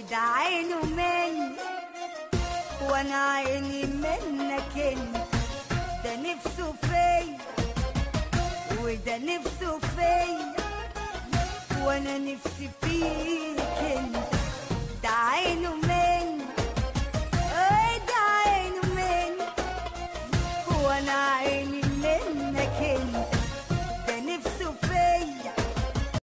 ده عينه مني وانا عيني منك انت ده نفسه فيا وده نفسه فيا وانا نفسي فيك انت ده عينه